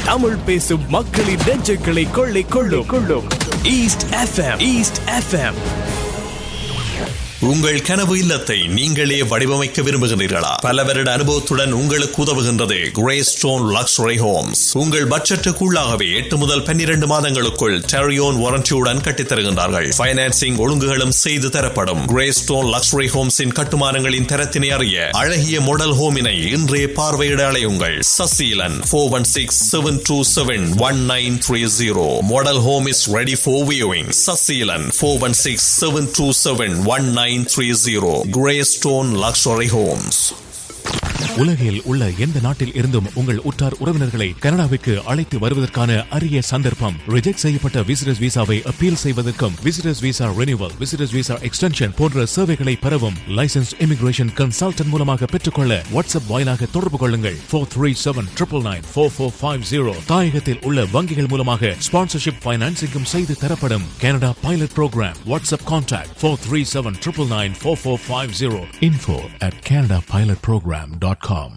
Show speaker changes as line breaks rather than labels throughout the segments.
தமிழ் பேசும் மக்களின் நெஞ்சுகளை கொள்ளை கொள்ளும் கொள்ளும் ஈஸ்ட் எஃப்எம் ஈஸ்ட் எஃப்எம்
உங்கள் கனவு இல்லத்தை நீங்களே வடிவமைக்க விரும்புகிறீர்களா பல வருட அனுபவத்துடன் உங்களுக்கு உதவுகின்றது கிரே ஸ்டோன் லக்ஸுரி ஹோம்ஸ் உங்கள் பட்ஜெட்டுக்குள்ளாகவே எட்டு முதல் பன்னிரண்டு மாதங்களுக்குள் டெரியோன் வாரண்டியுடன் கட்டித்தருகின்றார்கள் பைனான்சிங் ஒழுங்குகளும் செய்து தரப்படும் கிரே ஸ்டோன் லக்ஸுரி ஹோம்ஸின் கட்டுமானங்களின் தரத்தினை அறிய அழகிய மாடல் ஹோமினை இன்றே பார்வையிட அலையுங்கள் Saseelan four one six seven two seven one nine three zero model home is ready for viewing Saseelan four one six seven two seven one nine three zero grey stone luxury homes
உலகில் உள்ள எந்த நாட்டில் இருந்தும் உங்கள் உற்றார் உறவினர்களை கனடாவிற்கு அழைத்து வருவதற்கான அரிய சந்தர்ப்பம் ரிஜெக்ட் செய்யப்பட்ட விசிட்டர்ஸ் விசாவை அப்பீல் செய்வதற்கும் visitors visa renewal visitors visa extension போன்ற சேவைகளை பெறவும் லைசன்ஸ் இமிகிரேஷன் கன்சல்டன்ட் மூலமாக பெற்றுக்கொள்ள வாட்ஸ்அப் வாயிலாக தொடர்பு கொள்ளுங்கள் four three seven triple nine four four five zero தாயகத்தில் உள்ள வங்கிகள் மூலமாக ஸ்பான்சர்ஷிப் பைனான்சிங்கும் செய்து தரப்படும் Canada pilot program WhatsApp contact four three seven triple nine four four five zero info at Canada pilot program dot com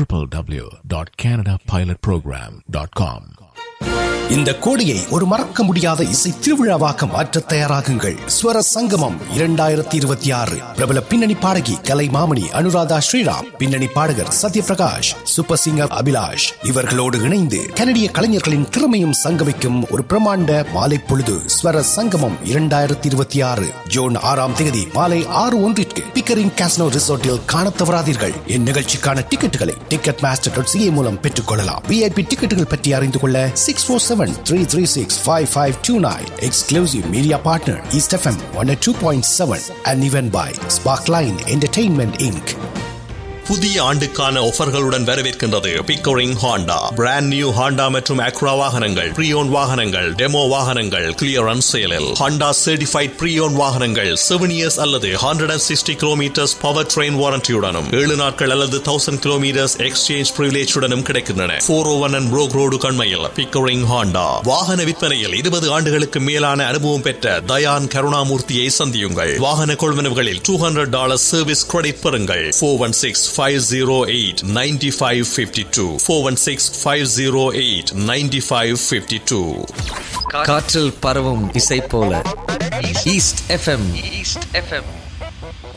www.canadapilotprogram.com
இந்த கோடியை ஒரு மறக்க முடியாத இசை திருவிழாவாக மாற்ற தயாராகுங்கள் ஸ்வர சங்கமம் இரண்டாயிரத்தி இருபத்தி ஆறு பிரபல பின்னணி பாடகி கலை மாமணி அனுராதா ஸ்ரீராம் பின்னணி பாடகர் சத்யபிரகாஷ் சூப்பர் சிங்கர் அபிலாஷ் இவர்களோடு இணைந்து கனடிய கலைஞர்களின் திறமையும் சங்கமிக்கும் ஒரு பிரமாண்ட மாலை பொழுது ஸ்வர சங்கமம் இரண்டாயிரத்தி இருபத்தி ஆறு ஜூன் ஆறாம் தேதி மாலை ஆறு ஒன்றிற்கு பிக்கரிங் காஸ்னோ ரிசோர்ட்டில் காண தவறாதீர்கள் இந்நிகழ்ச்சிக்கான டிக்கெட்டுகளை டிக்கெட் மாஸ்டர் டாட் சிஏ மூலம் பெற்றுக் கொள்ளலாம் விஐபி டிக்கெட்டுகள் பற்றி அறிந்து கொள்ள six four seven three three six five five two nine exclusive media partner East FM one two point seven and event by Spark Line Entertainment Inc
புதிய ஆண்டுக்கான ஆஃபர்களுடன் வரவேற்கின்றது Pickering Honda brand new Honda மற்றும் Acura வாகனங்கள் pre owned வாகனங்கள் demo வாகனங்கள் clearance சேலில் Honda certified pre owned வாகனங்கள் செவன் இயர்ஸ் அல்லது hundred and sixty kilometres power train வாரண்டியுடனும் ஏழு நாட்கள் அல்லது தௌசண்ட் கிலோமீட்டர்ஸ் எக்ஸ்சேஞ்ச் பிரிவிலேஜுடனும் கிடைக்கின்றன four O one and Brock road கண்மையில் பிக்கோரிங் ஹாண்டா வாகன விற்பனையில் இருபது ஆண்டுகளுக்கு மேலான அனுபவம் பெற்ற தயான் கருணாமூர்த்தியை சந்தியுங்கள் வாகன கொள்வனவுகளில் two hundred dollar service credit பெறுங்கள் ஃபோர் ஒன் சிக்ஸ் 508 9552 416 508 9552
காற்றில் பரவும் இசை போல ஈஸ்ட் எஃப்எம் ஈஸ்ட் எஃப்எம்